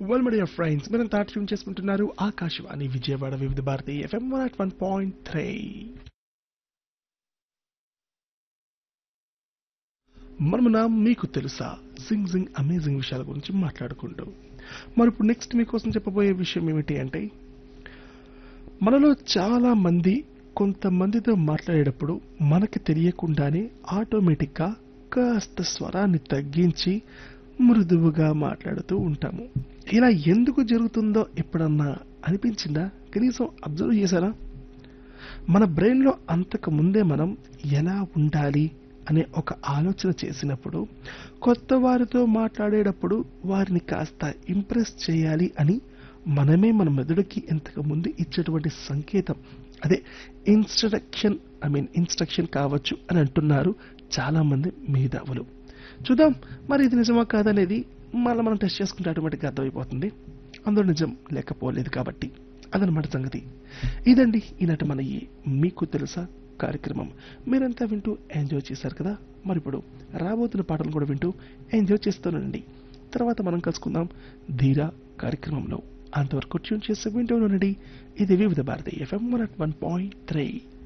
well media friends మీరంతా tune చేసుకుంటున్నారు Akashvani Vijayawada Vividh Bharati FM one at one point three మనమున మీకు తెలుసా జింగ్ జింగ్ అమేజింగ్ విషయాల గురించి మాట్లాడుకుంటూ మరి ఇప్పుడు నెక్స్ట్ మీకోసం చెప్పబోయే విషయం ఏమిటి అంటే మనలో చాలా మంది కొంతమందితో మాట్లాడేటప్పుడు మనకి తెలియకుండానే ఆటోమేటిక్గా కాస్త స్వరాన్ని తగ్గించి మృదువుగా మాట్లాడుతూ ఉంటాము ఇలా ఎందుకు జరుగుతుందో ఎప్పుడన్నా అనిపించిందా కనీసం అబ్జర్వ్ చేశారా మన బ్రెయిన్లో అంతకు ముందే మనం ఎలా ఉండాలి అనే ఒక ఆలోచన చేసినప్పుడు కొత్త వారితో మాట్లాడేటప్పుడు వారిని కాస్త ఇంప్రెస్ చేయాలి అని మనమే మన మెదడుకి ఇంతకు ముందు ఇచ్చేటువంటి సంకేతం అదే ఇన్స్ట్రక్షన్ ఐ మీన్ ఇన్స్ట్రక్షన్ కావచ్చు అని అంటున్నారు చాలా మంది మేధావులు చూద్దాం మరి ఇది నిజమా కాదనేది మళ్ళీ మనం టెస్ట్ చేసుకుంటే ఆటోమేటిక్గా అర్థమైపోతుంది అందులో నిజం లేకపోలేదు కాబట్టి అదనమాట సంగతి ఇదండి ఈనాటి మన ఈ మీకు తెలుసా కార్యక్రమం మీరంతా వింటూ ఎంజాయ్ చేశారు కదా మరి ఇప్పుడు రాబోతున్న పాటలు కూడా వింటూ ఎంజాయ్ చేస్తూనండి తర్వాత మనం కలుసుకుందాం ధీరా కార్యక్రమంలో అంతవరకు ట్యూన్ చేసి వింటూ ఉండండి ఇది Vividh Bharati FM one point three